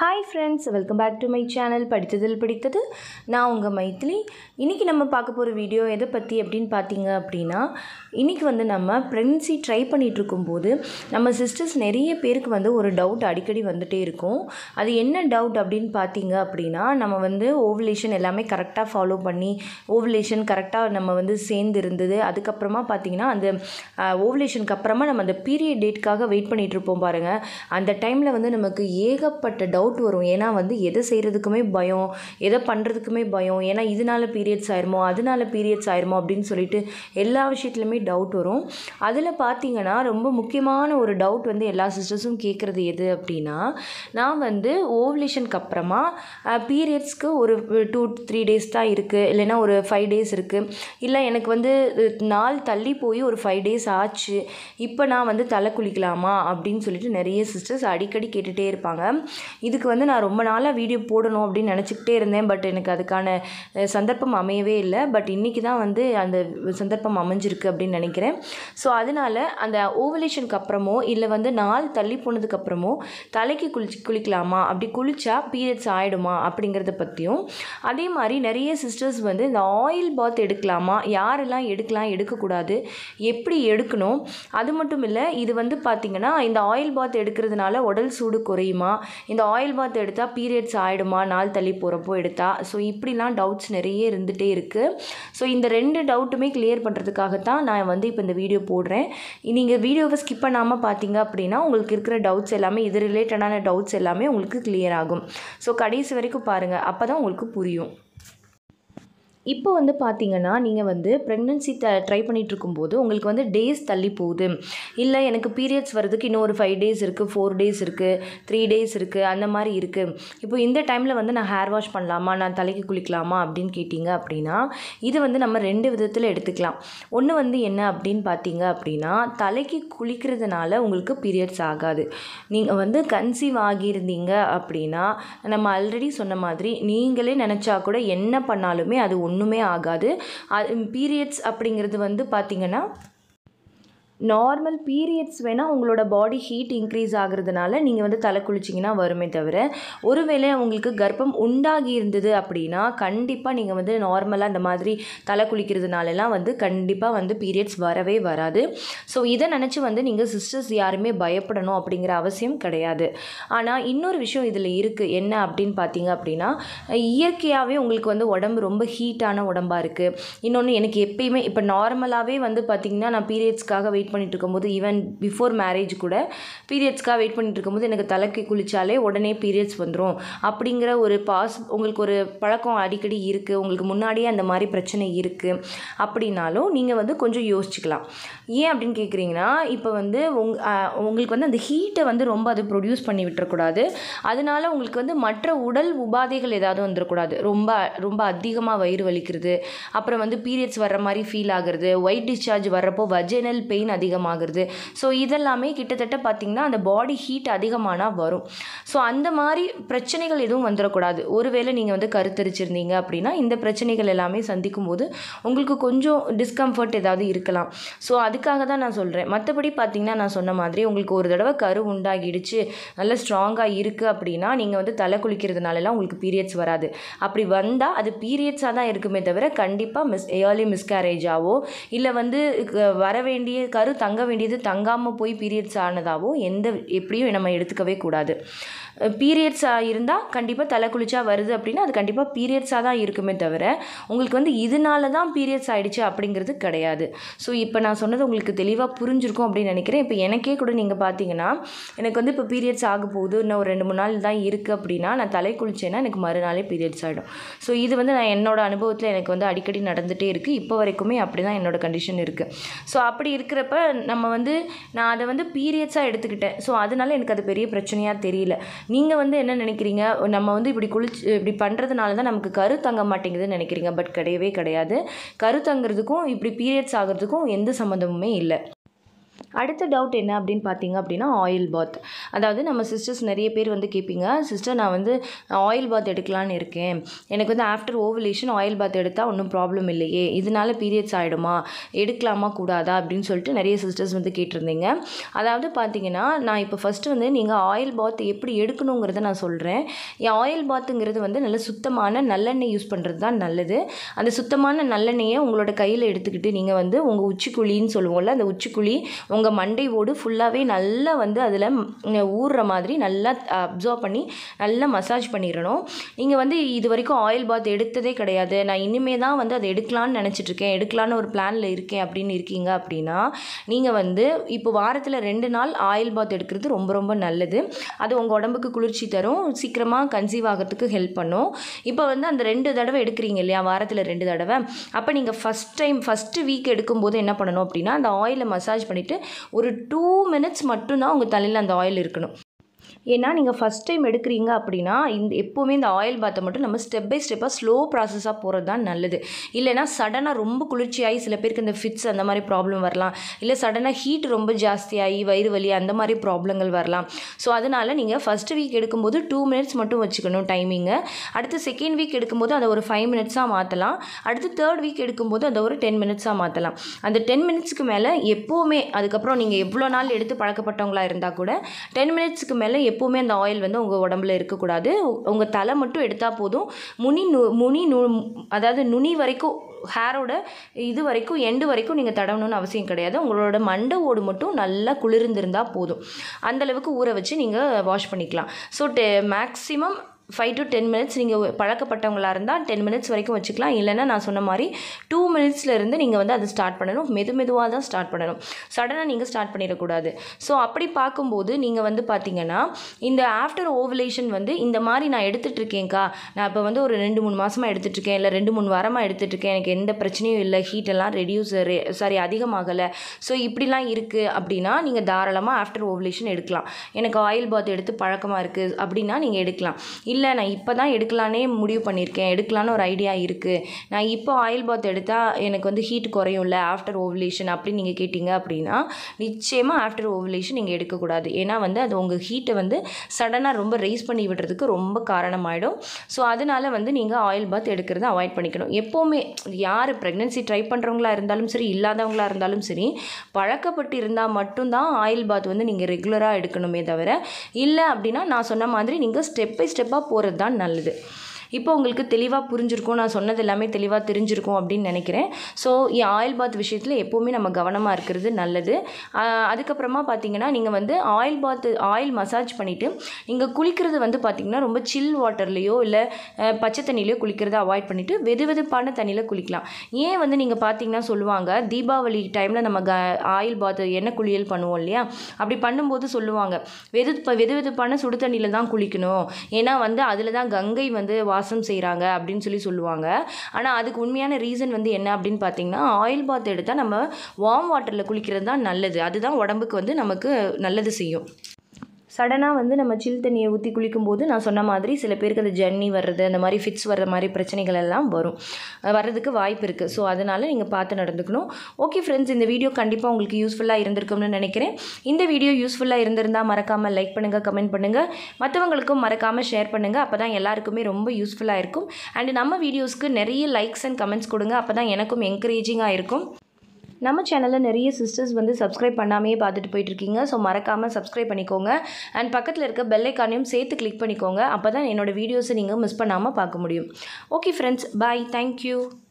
hi friends welcome back to my channel படித்ததில் பிடித்தது நான் உங்கள் மைத்திலி இன்றைக்கி நம்ம பார்க்க போகிற வீடியோ எதை பற்றி அப்படின்னு பார்த்தீங்க அப்படின்னா இன்றைக்கி வந்து நம்ம ப்ரெக்னன்சி ட்ரை பண்ணிகிட்டு இருக்கும்போது நம்ம சிஸ்டர்ஸ் நிறைய பேருக்கு வந்து ஒரு டவுட் அடிக்கடி வந்துகிட்டே இருக்கும் அது என்ன டவுட் அப்படின்னு பார்த்தீங்க அப்படின்னா நம்ம வந்து ஓவலேஷன் எல்லாமே கரெக்டாக ஃபாலோ பண்ணி ஓவலேஷன் கரெக்டாக நம்ம வந்து சேர்ந்து இருந்தது அதுக்கப்புறமா பார்த்தீங்கன்னா அந்த ஓவலேஷனுக்கு அப்புறமா நம்ம அந்த பீரியட் டேட்காக வெயிட் பண்ணிகிட்டு இருப்போம் பாருங்கள் அந்த டைமில் வந்து நமக்கு ஏகப்பட்ட டவுட் வரும் ஏன்னா வந்து எதை செய்கிறதுக்குமே பயம் எதை பண்ணுறதுக்குமே பயம் ஏன்னா இதனால பீரியட்ஸ் ஆயிருமோ அதனால பீரியட்ஸ் ஆயிருமோ அப்படின்னு சொல்லிட்டு எல்லா விஷயத்துலையுமே டவுட் வரும் அதில் பார்த்தீங்கன்னா ரொம்ப முக்கியமான ஒரு டவுட் வந்து எல்லா சிஸ்டர்ஸும் கேட்குறது எது அப்படின்னா நான் வந்து ஓவலேஷனுக்கு அப்புறமா பீரியட்ஸ்க்கு ஒரு டூ த்ரீ டேஸ் தான் இருக்குது இல்லைன்னா ஒரு ஃபைவ் டேஸ் இருக்குது இல்லை எனக்கு வந்து நாள் தள்ளி போய் ஒரு ஃபைவ் டேஸ் ஆச்சு இப்போ நான் வந்து தலை குளிக்கலாமா அப்படின்னு சொல்லிட்டு நிறைய சிஸ்டர்ஸ் அடிக்கடி கேட்டுகிட்டே இருப்பாங்க இதுக்கு வந்து நான் ரொம்ப நாளாக வீடியோ போடணும் அப்படின்னு நினச்சிக்கிட்டே இருந்தேன் பட் எனக்கு அதுக்கான அஹ், சந்தர்ப்பம் அமையவே இல்லை பட் இன்றைக்கி தான் வந்து அந்த சந்தர்ப்பம் அமைஞ்சிருக்கு அப்படின்னு நினைக்கிறேன் ஸோ அதனால் அந்த ஓவலேஷனுக்கு அப்புறமோ இல்லை வந்து நாள் தள்ளி போனதுக்கு அப்புறமோ தலைக்கு குளிச்சு குளிக்கலாமா அப்படி குளிச்சா பீரியட்ஸ் ஆகிடுமா அப்படிங்கிறத பற்றியும் அதே மாதிரி நிறைய சிஸ்டர்ஸ் வந்து இந்த ஆயில் பாத் எடுக்கலாமா யாரெல்லாம் எடுக்கலாம் எடுக்கக்கூடாது எப்படி எடுக்கணும் அது மட்டும் இல்லை இது வந்து பார்த்திங்கன்னா இந்த ஆயில் பாத் எடுக்கிறதுனால உடல் சூடு குறையுமா இந்த ஆயில் பாத் எடுத்தால் பீரியட்ஸ் ஆகிடுமா நாள் தள்ளி போகிறப்போ எடுத்தா ஸோ இப்படிலாம் டவுட்ஸ் நிறைய இருந்துகிட்டே இருக்குது ஸோ இந்த ரெண்டு டவுட்டுமே கிளியர் பண்ணுறதுக்காகத்தான் நான் வந்து இப்போ இந்த வீடியோ போடுறேன் நீங்கள் வீடியோவை ஸ்கிப் பண்ணாமல் பார்த்தீங்க அப்படின்னா உங்களுக்கு இருக்கிற டவுட்ஸ் எல்லாமே இது ரிலேட்டடான டவுட்ஸ் எல்லாமே உங்களுக்கு கிளியர் ஆகும் ஸோ கடைசி வரைக்கும் பாருங்கள் அப்போ தான் உங்களுக்கு புரியும் இப்போ வந்து பார்த்தீங்கன்னா நீங்கள் வந்து ப்ரெக்னென்சி த ட்ரை பண்ணிட்டு இருக்கும்போது உங்களுக்கு வந்து டேஸ் தள்ளி போகுது இல்லை எனக்கு பீரியட்ஸ் வர்றதுக்கு இன்னும் ஒரு ஃபைவ் டேஸ் இருக்குது ஃபோர் டேஸ் இருக்குது த்ரீ டேஸ் இருக்குது அந்த மாதிரி இருக்குது இப்போ இந்த டைமில் வந்து நான் ஹேர் வாஷ் பண்ணலாமா நான் தலைக்கு குளிக்கலாமா அப்படின்னு கேட்டிங்க அப்படின்னா இது வந்து நம்ம ரெண்டு விதத்தில் எடுத்துக்கலாம் ஒன்று வந்து என்ன அப்படின்னு பார்த்தீங்க அப்படின்னா தலைக்கு குளிக்கிறதுனால உங்களுக்கு பீரியட்ஸ் ஆகாது நீங்கள் வந்து கன்சீவ் ஆகியிருந்தீங்க அப்படின்னா நம்ம ஆல்ரெடி சொன்ன மாதிரி நீங்களே நினச்சா கூட என்ன பண்ணாலுமே அது ஒன்றுமே ஆகாது பீரியட்ஸ் அப்படிங்கிறது வந்து பார்த்திங்கன்னா நார்மல் பீரியட்ஸ் வேணால் உங்களோட பாடி ஹீட் இன்க்ரீஸ் ஆகுறதுனால நீங்கள் வந்து தலை குளிச்சிங்கன்னா வருமே தவிர ஒருவேளை உங்களுக்கு கர்ப்பம் உண்டாகி இருந்தது அப்படின்னா கண்டிப்பாக நீங்கள் வந்து நார்மலாக இந்த மாதிரி தலை குளிக்கிறதுனாலலாம் வந்து கண்டிப்பாக வந்து பீரியட்ஸ் வரவே வராது ஸோ இதை நினச்சி வந்து நீங்கள் சிஸ்டர்ஸ் யாருமே பயப்படணும் அப்படிங்கிற அவசியம் கிடையாது ஆனால் இன்னொரு விஷயம் இதில் இருக்குது என்ன அப்படின்னு பார்த்தீங்க அப்படின்னா இயற்கையாகவே உங்களுக்கு வந்து உடம்பு ரொம்ப ஹீட்டான உடம்பாக இருக்குது இன்னொன்று எனக்கு எப்பயுமே இப்போ நார்மலாகவே வந்து பார்த்திங்கன்னா நான் பீரியட்ஸ்க்காக வெயிட் பண்ணிட்டு இருக்கும்போது ஈவன் பிஃபோர் மேரேஜ் கூட பீரியட்ஸ்க்காக வெயிட் பண்ணிட்டு இருக்கும்போது எனக்கு தலைக்கு குளிச்சாலே உடனே பீரியட்ஸ் வந்துடும் அப்படிங்கிற ஒரு பாஸ் உங்களுக்கு ஒரு பழக்கம் அடிக்கடி இருக்குது உங்களுக்கு முன்னாடியே அந்த மாதிரி பிரச்சனை இருக்குது அப்படின்னாலும் நீங்கள் வந்து கொஞ்சம் யோசிச்சுக்கலாம் ஏன் அப்படின்னு கேட்குறீங்கன்னா இப்போ வந்து உங் அஹ் உங்களுக்கு வந்து அந்த ஹீட்டை வந்து ரொம்ப அது ப்ரொடியூஸ் பண்ணி விட்டுறக்கூடாது அதனால உங்களுக்கு வந்து மற்ற உடல் உபாதைகள் ஏதாவது வந்துடக்கூடாது ரொம்ப ரொம்ப அதிகமாக வயிறு வலிக்கிறது அப்புறம் வந்து பீரியட்ஸ் வர்ற மாதிரி ஃபீல் ஆகுறது ஒயிட் டிஸ்சார்ஜ் வர்றப்போ வஜைனல் பெயின் அதிகமாகிறது ஸோ இதெல்லாமே கிட்டத்தட்ட பார்த்திங்கன்னா அந்த பாடி ஹீட் அதிகமானால் வரும் ஸோ அந்த மாதிரி பிரச்சனைகள் எதுவும் வந்துடக்கூடாது ஒருவேளை நீங்கள் வந்து கருத்தரிச்சிருந்தீங்க அப்படின்னா இந்த பிரச்சனைகள் எல்லாமே சந்திக்கும் போது உங்களுக்கு கொஞ்சம் டிஸ்கம்ஃபர்ட் ஏதாவது இருக்கலாம் ஸோ அதுக்காக தான் நான் சொல்கிறேன் மற்றபடி பார்த்தீங்கன்னா நான் சொன்ன மாதிரி உங்களுக்கு ஒரு தடவை கரு உண்டாகிடுச்சு நல்ல ஸ்ட்ராங்காக இருக்குது அப்படின்னா நீங்கள் வந்து தலை குளிக்கிறதுனாலலாம் உங்களுக்கு பீரியட்ஸ் வராது அப்படி வந்தால் அது பீரியட்ஸாக தான் இருக்குமே தவிர கண்டிப்பாக மிஸ் ஏர்லி மிஸ்கேரேஜாவோ இல்லை வந்து க- வர வேண்டிய கரு தங்க வேண்டியது தங்காமல் போய் பீரியட்ஸ் ஆனதாவோ எந்த எப்படியும் நம்ம எடுத்துக்கவே கூடாது பீரியட்ஸாக இருந்தால் கண்டிப்பாக தலை குளிச்சா வருது அப்படின்னா அது கண்டிப்பாக பீரியட்ஸாக தான் இருக்குமே தவிர உங்களுக்கு வந்து இதனால தான் பீரியட்ஸ் ஆயிடுச்சு அப்படிங்கிறது கிடையாது ஸோ இப்போ நான் சொன்னது உங்களுக்கு தெளிவாக புரிஞ்சிருக்கும் அப்படின்னு நினைக்கிறேன் இப்போ எனக்கே கூட நீங்கள் பார்த்தீங்கன்னா எனக்கு வந்து இப்போ பீரியட்ஸ் ஆக போகுது இன்னும் ஒரு ரெண்டு மூணு நாள் தான் இருக்குது அப்படின்னா நான் தலை குளிச்சேன்னா எனக்கு மறுநாளே பீரியட்ஸ் ஆகிடும் ஸோ இது வந்து நான் என்னோட அனுபவத்தில் எனக்கு வந்து அடிக்கடி நடந்துகிட்டே இருக்குது இப்போ வரைக்குமே அப்படி தான் என்னோட கண்டிஷன் இருக்குது ஸோ அப்படி இருக்கிறப்ப நம்ம வந்து நான் அதை வந்து பீரியட்ஸாக எடுத்துக்கிட்டேன் ஸோ அதனால எனக்கு அது பெரிய பிரச்சனையாக தெரியல நீங்கள் வந்து என்ன நினைக்கிறீங்க நம்ம வந்து இப்படி குளிச்சு இப்படி பண்ணுறதுனால தான் நமக்கு கரு தங்க மாட்டேங்குதுன்னு நினைக்கிறீங்க பட் கிடையவே கிடையாது கரு தங்குறதுக்கும் இப்படி பீரியட்ஸ் ஆகிறதுக்கும் எந்த சம்மந்தமுமே இல்லை அடுத்த டவுட் என்ன அப்படின்னு பார்த்தீங்க அப்படின்னா ஆயில் பாத் அதாவது நம்ம சிஸ்டர்ஸ் நிறைய பேர் வந்து கேட்பீங்க சிஸ்டர் நான் வந்து ஆயில் பாத் எடுக்கலான்னு இருக்கேன் எனக்கு வந்து ஆஃப்டர் ஓவலேஷன் ஆயில் பாத் எடுத்தால் ஒன்றும் ப்ராப்ளம் இல்லையே இதனால பீரியட்ஸ் ஆகிடுமா எடுக்கலாமா கூடாதா அப்படின்னு சொல்லிட்டு நிறைய சிஸ்டர்ஸ் வந்து கேட்டிருந்தீங்க அதாவது பார்த்தீங்கன்னா நான் இப்போ ஃபஸ்ட்டு வந்து நீங்கள் ஆயில் பாத் எப்படி எடுக்கணுங்கிறத நான் சொல்கிறேன் என் ஆயில் பாத்துங்கிறது வந்து நல்ல சுத்தமான நல்லெண்ணெய் யூஸ் பண்ணுறது தான் நல்லது அந்த சுத்தமான நல்லெண்ணெயை உங்களோட கையில் எடுத்துக்கிட்டு நீங்கள் வந்து உங்கள் உச்சிக்குழின்னு சொல்லுவோம்ல அந்த உச்சிக்குழி உங்கள் மண்டை ஓடு ஃபுல்லாகவே நல்லா வந்து அதில் ஊறுற மாதிரி நல்லா அப்சர்வ் பண்ணி நல்லா மசாஜ் பண்ணிடணும் நீங்கள் வந்து இது வரைக்கும் ஆயில் பாத் எடுத்ததே கிடையாது நான் இனிமே தான் வந்து அதை எடுக்கலான்னு நினச்சிட்ருக்கேன் எடுக்கலான்னு ஒரு பிளானில் இருக்கேன் அப்படின்னு இருக்கீங்க அப்படின்னா நீங்கள் வந்து இப்போ வாரத்தில் ரெண்டு நாள் ஆயில் பாத் எடுக்கிறது ரொம்ப ரொம்ப நல்லது அது உங்கள் உடம்புக்கு குளிர்ச்சி தரும் சீக்கிரமாக கன்சீவ் ஆகிறதுக்கு ஹெல்ப் பண்ணும் இப்போ வந்து அந்த ரெண்டு தடவை எடுக்கிறீங்க இல்லையா வாரத்தில் ரெண்டு தடவை அப்போ நீங்கள் ஃபஸ்ட் டைம் ஃபஸ்ட்டு வீக் எடுக்கும்போது என்ன பண்ணணும் அப்படின்னா அந்த ஆயிலை மசாஜ் பண்ணிவிட்டு ஒரு டூ மினிட்ஸ் மட்டும்தான் உங்கள் தலையில் அந்த ஆயில் இருக்கணும் ஏன்னா நீங்கள் ஃபஸ்ட் டைம் எடுக்கிறீங்க அப்படின்னா இந்த எப்போவுமே இந்த ஆயில் பாத்தை மட்டும் நம்ம ஸ்டெப் பை ஸ்டெப்பாக ஸ்லோ ப்ராசஸாக போகிறது தான் நல்லது இல்லைனா சடனாக ரொம்ப குளிர்ச்சியாகி சில பேருக்கு இந்த ஃபிட்ஸ் அந்த மாதிரி ப்ராப்ளம் வரலாம் இல்லை சடனாக ஹீட் ரொம்ப ஜாஸ்தியாகி வயிறு வலி அந்த மாதிரி ப்ராப்ளங்கள் வரலாம் ஸோ அதனால் நீங்கள் ஃபஸ்ட் வீக் எடுக்கும்போது டூ மினிட்ஸ் மட்டும் வச்சுக்கணும் டைமிங்கு அடுத்து செகண்ட் வீக் எடுக்கும்போது அதை ஒரு ஃபைவ் மினிட்ஸாக மாற்றலாம் அடுத்து தேர்ட் வீக் எடுக்கும்போது அதை ஒரு டென் மினிட்ஸாக மாற்றலாம் அந்த டென் மினிட்ஸ்க்கு மேலே எப்போவுமே அதுக்கப்புறம் நீங்கள் எவ்வளோ நாள் எடுத்து பழக்கப்பட்டவங்களா இருந்தால் கூட டென் மினிட்ஸ்க்கு மேலே எப்போவுமே அந்த ஆயில் வந்து உங்கள் உடம்புல இருக்கக்கூடாது உங்கள் தலை மட்டும் எடுத்தால் போதும் முனி நு முனி நு அதாவது நுனி வரைக்கும் ஹேரோட இது வரைக்கும் எண்டு வரைக்கும் நீங்கள் தடவணும்னு அவசியம் கிடையாது உங்களோட மண்டை ஓடு மட்டும் நல்லா குளிர்ந்திருந்தால் போதும் அந்தளவுக்கு ஊற வச்சு நீங்கள் வாஷ் பண்ணிக்கலாம் ஸோ டெ maximum five to ten minutes நீங்கள் பழக்கப்பட்டவங்களா இருந்தால் டென் மினிட்ஸ் வரைக்கும் வச்சுக்கலாம் இல்லைன்னா நான் சொன்ன மாதிரி டூ மினிட்ஸ்லேருந்து நீங்கள் வந்து அதை ஸ்டார்ட் பண்ணணும் மெது மெதுவாக தான் ஸ்டார்ட் பண்ணணும் சடனாக நீங்கள் ஸ்டார்ட் பண்ணிடக்கூடாது ஸோ அப்படி பார்க்கும்போது நீங்கள் வந்து பார்த்தீங்கன்னா இந்த ஆஃப்டர் ஓவலேஷன் வந்து இந்த மாதிரி நான் எடுத்துகிட்டு இருக்கேன்க்கா நான் இப்போ வந்து ஒரு ரெண்டு மூணு மாதமாக எடுத்துகிட்ருக்கேன் இல்லை ரெண்டு மூணு வாரமாக எடுத்துகிட்ருக்கேன் எனக்கு எந்த பிரச்சனையும் இல்லை ஹீட் எல்லாம் ரெடியூஸ் சாரி அதிகமாகலை ஸோ இப்படிலாம் இருக்குது அப்படின்னா நீங்கள் தாராளமாக ஆஃப்டர் ஓவலேஷன் எடுக்கலாம் எனக்கு ஆயில் பாத் எடுத்து பழக்கமாக இருக்குது அப்படின்னா நீங்கள் எடுக்கலாம் இல்லை நான் இப்போ தான் எடுக்கலானே முடிவு பண்ணியிருக்கேன் எடுக்கலான்னு ஒரு ஐடியா இருக்குது நான் இப்போ ஆயில் பாத் எடுத்தால் எனக்கு வந்து ஹீட் குறையும்ல ஆஃப்டர் ஓவலேஷன் அப்படின்னு நீங்கள் கேட்டிங்க அப்படின்னா நிச்சயமாக ஆஃப்டர் ஓவலேஷன் நீங்கள் எடுக்கக்கூடாது ஏன்னா வந்து அது உங்கள் ஹீட்டை வந்து சடனாக ரொம்ப ரைஸ் பண்ணி விடுறதுக்கு ரொம்ப காரணமாயிடும் ஸோ அதனால் வந்து நீங்கள் ஆயில் பாத் எடுக்கிறத அவாய்ட் பண்ணிக்கணும் எப்போவுமே யார் ப்ரெக்னென்சி ட்ரை பண்ணுறவங்களா இருந்தாலும் சரி இல்லாதவங்களா இருந்தாலும் சரி பழக்கப்பட்டு இருந்தால் மட்டும்தான் ஆயில் பாத் வந்து நீங்கள் ரெகுலராக எடுக்கணுமே தவிர இல்லை அப்படின்னா நான் சொன்ன மாதிரி நீங்கள் ஸ்டெப் பை ஸ்டெப்பாக போகிறது தான் நல்லது இப்போ உங்களுக்கு தெளிவாக புரிஞ்சிருக்கும் நான் சொன்னது எல்லாமே தெளிவாக தெரிஞ்சிருக்கும் அப்படின்னு நினைக்கிறேன் ஸோ ஆயில் பாத் விஷயத்தில் எப்போவுமே நம்ம கவனமாக இருக்கிறது நல்லது அதுக்கப்புறமா பார்த்தீங்கன்னா நீங்கள் வந்து ஆயில் பாத் ஆயில் மசாஜ் பண்ணிவிட்டு நீங்கள் குளிக்கிறது வந்து பார்த்திங்கன்னா ரொம்ப சில் வாட்டர்லேயோ இல்லை பச்சை தண்ணியிலையோ குளிக்கிறத அவாய்ட் பண்ணிவிட்டு வெது வெதுப்பான தண்ணியில் குளிக்கலாம் ஏன் வந்து நீங்கள் பார்த்தீங்கன்னா சொல்லுவாங்க தீபாவளி டைமில் நம்ம க ஆயில் பாத் எண்ணெய் குளியல் பண்ணுவோம் இல்லையா அப்படி பண்ணும்போது சொல்லுவாங்க வெது வெது வெதுப்பான சுடு தண்ணியில் தான் குளிக்கணும் ஏன்னா வந்து அதில் தான் கங்கை வந்து வாசம் செய்கிறாங்க அப்படின்னு சொல்லி சொல்லுவாங்க ஆனால் அதுக்கு உண்மையான ரீசன் வந்து என்ன அப்படின்னு பார்த்தீங்கன்னா ஆயில் பாத் எடுத்தால் நம்ம வார்ம் வாட்டரில் குளிக்கிறது தான் நல்லது அதுதான் உடம்புக்கு வந்து நமக்கு நல்லது செய்யும் சடனாக வந்து நம்ம சில் தண்ணியை ஊற்றி குளிக்கும்போது நான் சொன்ன மாதிரி சில பேருக்கு அந்த ஜன்னி வர்றது அந்த மாதிரி ஃபிட்ஸ் வர்ற மாதிரி பிரச்சனைகள் எல்லாம் வரும் வர்றதுக்கு வாய்ப்பு இருக்குது ஸோ அதனால் நீங்கள் பார்த்து நடந்துக்கணும் ஓகே ஃப்ரெண்ட்ஸ் இந்த வீடியோ கண்டிப்பாக உங்களுக்கு யூஸ்ஃபுல்லாக இருந்திருக்கும்னு நினைக்கிறேன் இந்த வீடியோ யூஸ்ஃபுல்லாக இருந்திருந்தால் மறக்காமல் லைக் பண்ணுங்கள் கமெண்ட் பண்ணுங்கள் மற்றவங்களுக்கும் மறக்காமல் ஷேர் பண்ணுங்கள் அப்போ தான் எல்லாருக்குமே ரொம்ப யூஸ்ஃபுல்லாக இருக்கும் அண்ட் நம்ம வீடியோஸ்க்கு நிறைய லைக்ஸ் அண்ட் கமெண்ட்ஸ் கொடுங்க அப்போ தான் எனக்கும் என்கரேஜிங்காக இருக்கும் நம்ம சேனலில் நிறைய சிஸ்டர்ஸ் வந்து சப்ஸ்கிரைப் பண்ணாமையே பார்த்துட்டு போயிட்டுருக்கீங்க ஸோ மறக்காமல் சப்ஸ்கிரைப் பண்ணிக்கோங்க அண்ட் பக்கத்தில் இருக்க பெல்லைக்கானையும் சேர்த்து கிளிக் பண்ணிக்கோங்க அப்போ தான் என்னோடய வீடியோஸை நீங்கள் மிஸ் பண்ணாமல் பார்க்க முடியும் ஓகே ஃப்ரெண்ட்ஸ் பாய் தேங்க்யூ